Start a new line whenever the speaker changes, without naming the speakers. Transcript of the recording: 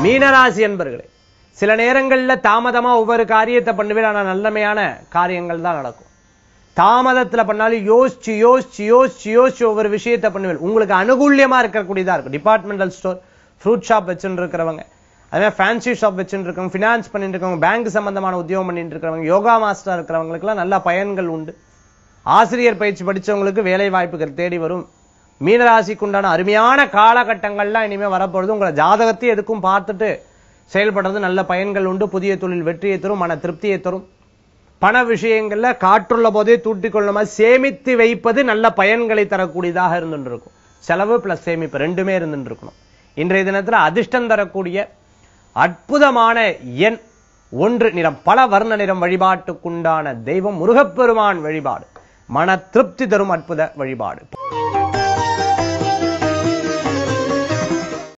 மீனராசி என்பர்களே சில நேரங்கள்ல தாமதமா ஒவ்வொரு காரியத்தை பண்ணுவேன் ஆனா நல்லமையான காரியங்கள் தான் நடக்கும் தாமதத்துல பண்ணாலும் யோசிச்சு யோசிச்சு யோசிச்சு யோசிச்சு ஒவ்வொரு விஷயத்தை பண்ணுவேன் உங்களுக்கு அனுகூல்யமா இருக்கக்கூடியதா இருக்கும் டிபார்ட்மெண்டல் ஸ்டோர் ஃப்ரூட் ஷாப் வச்சுட்டு இருக்கிறவங்க அதே ஃபேன்சி ஷாப் வச்சுட்டு இருக்கவங்க ஃபினான்ஸ் பண்ணிட்டு இருக்கவங்க பேங்க் சம்பந்தமான உத்தியோகம் பண்ணிட்டு இருக்கிறவங்க யோகா மாஸ்டர் இருக்கிறவங்களுக்குலாம் நல்ல பயன்கள் உண்டு ஆசிரியர் பயிற்சி படிச்சவங்களுக்கு வேலை வாய்ப்புகள் தேடி வரும் மீனராசிக்கு உண்டான அருமையான காலகட்டங்கள்லாம் இனிமே வரப்போறது உங்களை ஜாதகத்தை எதுக்கும் பார்த்துட்டு செயல்படுறது நல்ல பயன்கள் உண்டு புதிய தொழில் வெற்றியை தரும் மன திருப்தியை தரும் பண விஷயங்கள்ல காற்றுள்ள போதே தூட்டிக் கொள்ளுமா சேமித்து வைப்பது நல்ல பயன்களை தரக்கூடியதாக இருந்துட்டு இருக்கும் செலவு பிளஸ் சேமிப்பு ரெண்டுமே இருந்துட்டு இருக்கணும் இன்றைய தினத்துல அதிர்ஷ்டம் தரக்கூடிய அற்புதமான எண் ஒன்று நிறம் பல வர்ண நிறம் வழிபாட்டுக்குண்டான தெய்வம் முருகப்பெருமான் வழிபாடு மன திருப்தி தரும் அற்புத வழிபாடு